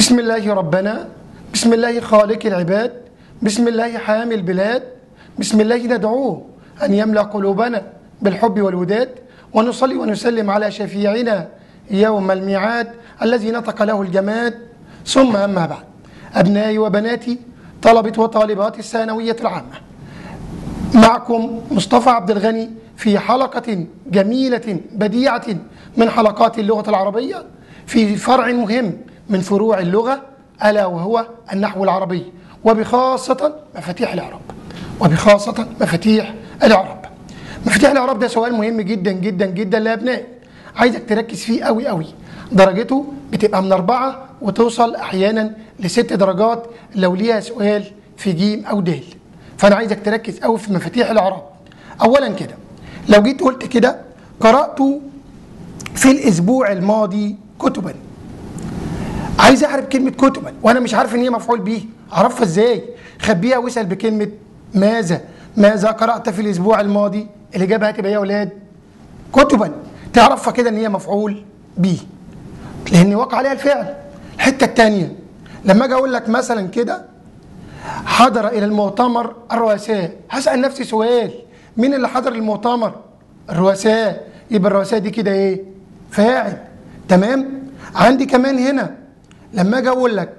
بسم الله ربنا بسم الله خالق العباد بسم الله حامي البلاد بسم الله ندعوه أن يملأ قلوبنا بالحب والوداد ونصلي ونسلم على شفيعنا يوم الميعاد الذي نطق له الجماد ثم أما بعد أبنائي وبناتي طلبة وطالبات الثانوية العامة معكم مصطفى عبد الغني في حلقة جميلة بديعة من حلقات اللغة العربية في فرع مهم من فروع اللغة ألا وهو النحو العربي وبخاصة مفاتيح الإعراب وبخاصة مفاتيح الإعراب مفاتيح الإعراب ده سؤال مهم جدا جدا جدا لأبنائي عايزك تركز فيه قوي قوي درجته بتبقى من أربعة وتوصل أحيانا لست درجات لو ليها سؤال في جيم أو دال فأنا عايزك تركز قوي في مفاتيح الإعراب أولا كده لو جيت قلت كده قرأت في الأسبوع الماضي كتبا عايز اعرف كلمه كتبا وانا مش عارف ان هي مفعول به اعرفها ازاي خبيها واسال بكلمه ماذا ماذا قرات في الاسبوع الماضي الاجابه هتبقى ايه يا اولاد كتبا تعرفها كده ان هي مفعول به لان وقع عليها الفعل الحته الثانيه لما اجي اقول لك مثلا كده حضر الى المؤتمر الرؤساء هسال نفسي سؤال مين اللي حضر المؤتمر الرؤساء يبقى الرؤساء دي كده ايه فاعل تمام عندي كمان هنا لما اجي اقول لك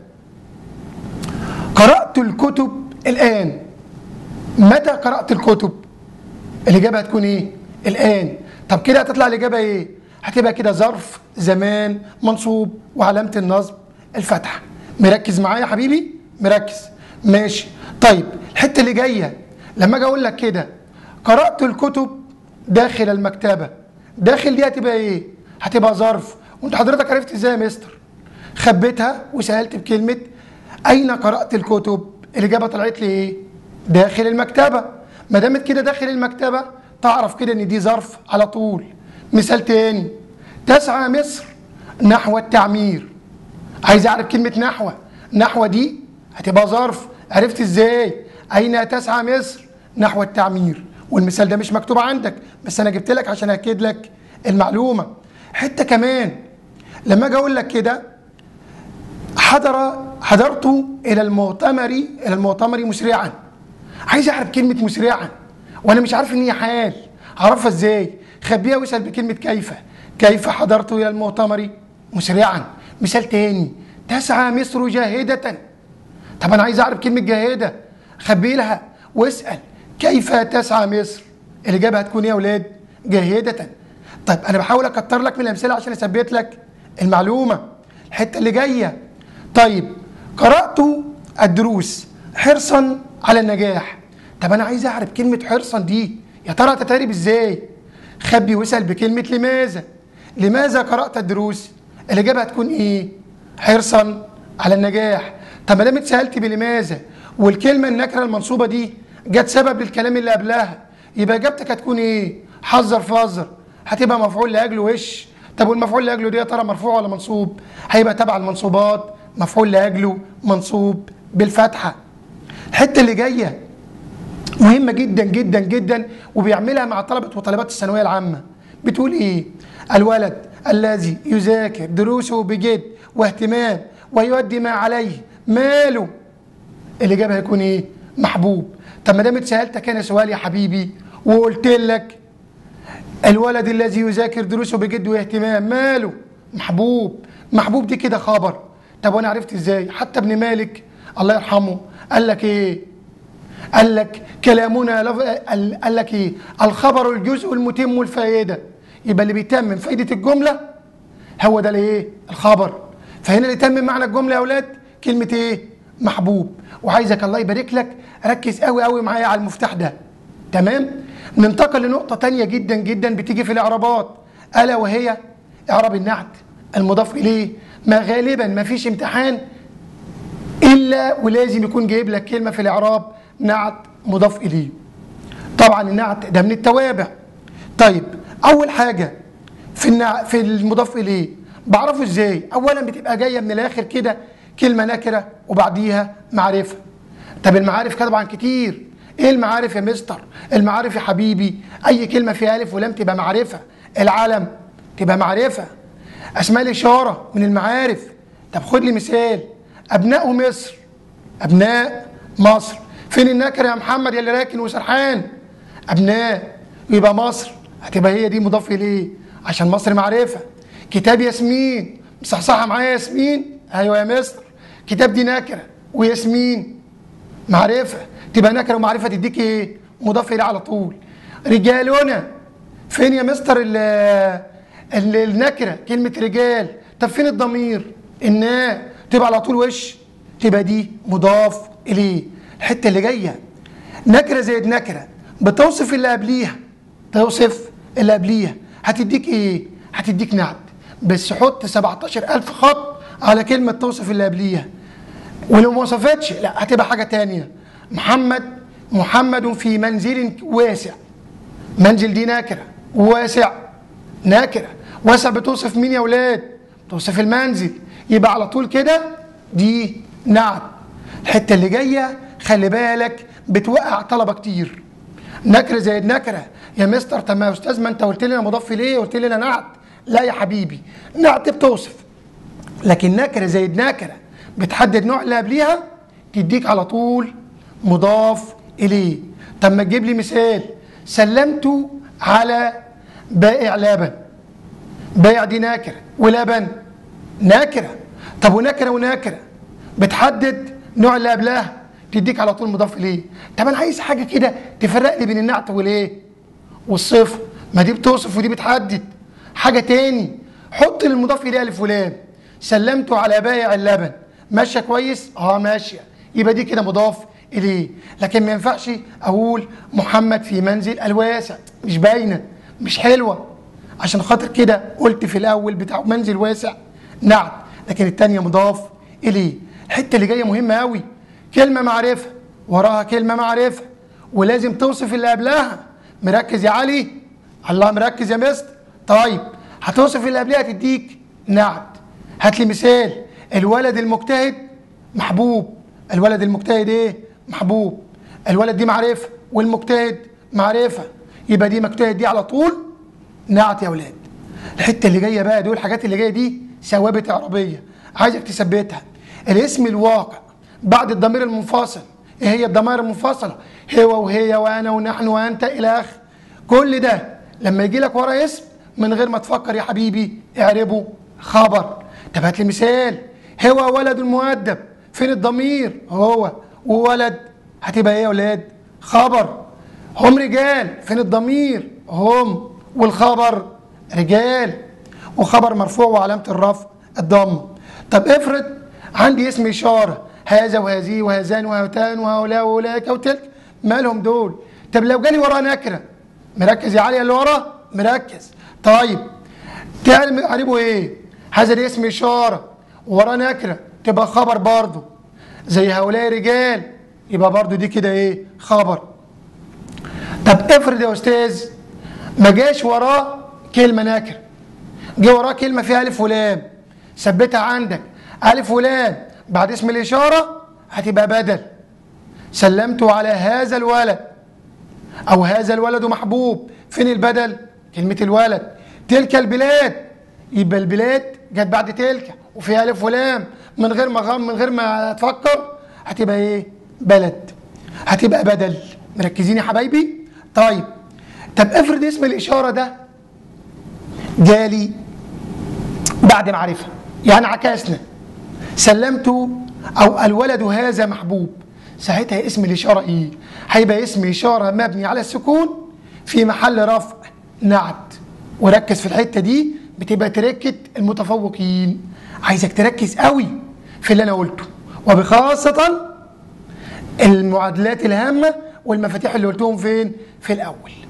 قرات الكتب الان متى قرات الكتب الاجابه هتكون ايه الان طب كده هتطلع الاجابه ايه هتبقى كده ظرف زمان منصوب وعلامه النصب الفتحه مركز معايا يا حبيبي مركز ماشي طيب الحته اللي جايه لما اجي اقول لك كده قرات الكتب داخل المكتبه داخل دي هتبقى ايه هتبقى ظرف وانت حضرتك عرفت ازاي يا مستر خبيتها وسالت بكلمه اين قرات الكتب الاجابه طلعت لي ايه داخل المكتبه ما دامت كده داخل المكتبه تعرف كده ان دي ظرف على طول مثال تاني تسعى مصر نحو التعمير عايز اعرف كلمه نحو نحو دي هتبقى ظرف عرفت ازاي اين تسعى مصر نحو التعمير والمثال ده مش مكتوب عندك بس انا جبت لك عشان اكد لك المعلومه حته كمان لما اجي اقول لك كده حضر حضرت الى المؤتمر الى المؤتمر مسرعا عايز اعرف كلمه مسرعا وانا مش عارف ان هي حال اعرفها ازاي خبيها واسال بكلمه كيف كيف حضرت الى المؤتمر مسرعا مثال تاني تسعى مصر جاهده طب انا عايز اعرف كلمه جاهده خبي لها واسال كيف تسعى مصر الاجابه هتكون ايه يا اولاد جاهده طيب انا بحاول اكتر لك من الامثله عشان اثبت لك المعلومه الحته اللي جايه طيب قرات الدروس حرصا على النجاح طب انا عايز اعرف كلمه حرصا دي يا ترى تتعرب ازاي خبي واسال بكلمه لماذا لماذا قرات الدروس الاجابه هتكون ايه حرصا على النجاح طب ما دام اتسالت بلماذا والكلمه النكره المنصوبه دي جت سبب للكلام اللي قبلها يبقى اجابتك هتكون ايه حذر فاذر هتبقى مفعول لاجله وش طب والمفعول لاجله دي يا ترى مرفوع ولا منصوب هيبقى تبع المنصوبات مفعول لاجله منصوب بالفتحه الحته اللي جايه مهمه جدا جدا جدا وبيعملها مع طلبه وطالبات الثانويه العامه بتقول ايه الولد الذي يذاكر دروسه بجد واهتمام ويؤدي ما عليه ماله الاجابه هيكون ايه محبوب طب ما دام اتسالتك انا سؤال يا حبيبي وقلت لك الولد الذي يذاكر دروسه بجد واهتمام ماله محبوب محبوب دي كده خبر طب وانا عرفت ازاي حتى ابن مالك الله يرحمه قال لك ايه قال لك كلامنا لف... قال لك ايه الخبر الجزء المتم الفائده يبقى اللي بيتمم فائده الجمله هو ده الايه الخبر فهنا اللي يتمم معنى الجمله يا اولاد كلمه ايه محبوب وعايزك الله يبارك لك ركز قوي قوي معايا على المفتاح ده تمام ننتقل لنقطة تانية جدا جدا بتيجي في الإعرابات ألا وهي إعراب النعت المضاف إليه ما غالبا ما فيش امتحان إلا ولازم يكون جايب لك كلمة في الإعراب نعت مضاف إليه طبعا النعت ده من التوابع طيب أول حاجة في النع... في المضاف إليه بعرفه إزاي أولا بتبقى جاية من الآخر كده كلمة نكرة وبعديها معرفة طب المعارف طبعا كتير ايه المعارف يا مستر المعارف يا حبيبي اي كلمه فيها الف ولام تبقى معرفه العلم تبقى معرفه اسماء الاشاره من المعارف طب خد لي مثال ابناء مصر ابناء مصر فين النكره يا محمد يا اللي راكن وسرحان ابناء يبقى مصر هتبقى هي دي مضاف اليه عشان مصر معرفه كتاب ياسمين مصحصحه معايا ياسمين ايوه يا مستر كتاب دي نكره وياسمين معرفه تبقى نكره ومعرفه تديك ايه مضاف اليه على طول رجالنا فين يا مستر ال ال- النكره كلمه رجال طب فين الضمير النا تبقى على طول وش تبقى دي مضاف اليه الحته اللي جايه نكره زائد نكره بتوصف اللي قبليها توصف اللي قبليها هتديك ايه هتديك نعت بس حط 17000 خط على كلمه توصف اللي قبليها ولو ما وصفتش لا هتبقى حاجه تانية محمد محمد في منزل واسع منزل دي ناكره واسع ناكره واسع بتوصف مين يا ولاد توصف المنزل يبقى على طول كده دي نعت الحته اللي جايه خلي بالك بتوقع طلبه كتير نكره زائد نكره يا مستر طب ما يا استاذ ما انت قلت لي انا مضاف ليه قلت لي انا نعت لا يا حبيبي نعت بتوصف لكن نكره زائد نكره بتحدد نوع اللي قبليها تديك على طول مضاف اليه طب ما تجيب لي مثال سلمت على بائع لبن بائع دي ناكره ولبن ناكره طب ونكره وناكره بتحدد نوع اللي قبلها تديك على طول مضاف اليه طب انا عايز حاجه كده تفرق لي بين النعت والايه والصفر ما دي بتوصف ودي بتحدد حاجه تاني حط للمضاف اليه الف ولام سلمت على بائع اللبن ماشيه كويس اه ماشيه يبقى دي كده مضاف اليه لكن ما ينفعش اقول محمد في منزل الواسع مش باينه مش حلوه عشان خاطر كده قلت في الاول بتاع منزل واسع نعت لكن الثانيه مضاف اليه الحته اللي جايه مهمه قوي كلمه معرفه وراها كلمه معرفه ولازم توصف اللي قبلها مركز يا علي الله مركز يا مستر طيب هتوصف اللي قبلها تديك نعت هات لي مثال الولد المجتهد محبوب الولد المجتهد ايه محبوب الولد دي معرفه والمجتهد معرفه يبقى دي مجتهد دي على طول نعت يا ولاد الحته اللي جايه بقى دول الحاجات اللي جايه دي ثوابت اعرابيه عايزك تثبتها الاسم الواقع بعد الضمير المنفصل ايه هي الضمائر المنفصله هو وهي وانا ونحن وانت الى اخره كل ده لما يجي لك ورا اسم من غير ما تفكر يا حبيبي اعربه خبر طب هات لي مثال هو ولد مؤدب فين الضمير هو وولد هتبقى ايه يا ولاد خبر هم رجال فين الضمير هم والخبر رجال وخبر مرفوع وعلامة الرفع الضم طب افرض عندي اسم إشارة هذا وهذه وهذان وهاتان وهؤلاء وأولئك وتلك مالهم دول طب لو جالي وراه نكرة مركز يا علي اللي ورا مركز طيب تعلم قريبه ايه هذا دي اسم إشارة وراه نكرة تبقى خبر برضه زي هؤلاء رجال يبقى برضه دي كده ايه خبر طب افرض يا استاذ ما جاش وراه كلمه نكره جه وراه كلمه فيها الف ولام ثبتها عندك الف ولام بعد اسم الاشاره هتبقى بدل سلمت على هذا الولد او هذا الولد محبوب فين البدل كلمه الولد تلك البلاد يبقى البلاد جت بعد تلك وفيها الف ولام من غير ما غم من غير ما تفكر هتبقى ايه بلد هتبقى بدل مركزين يا حبايبي طيب طب افرض اسم الاشاره ده جالي بعد معرفه يعني عكسنا سلمت او الولد هذا محبوب ساعتها اسم الاشاره ايه هيبقى اسم اشاره مبني على السكون في محل رفع نعت وركز في الحته دي بتبقى تركه المتفوقين عايزك تركز قوي في اللي انا قلته وبخاصه المعادلات الهامه والمفاتيح اللي قلتهم فين في الاول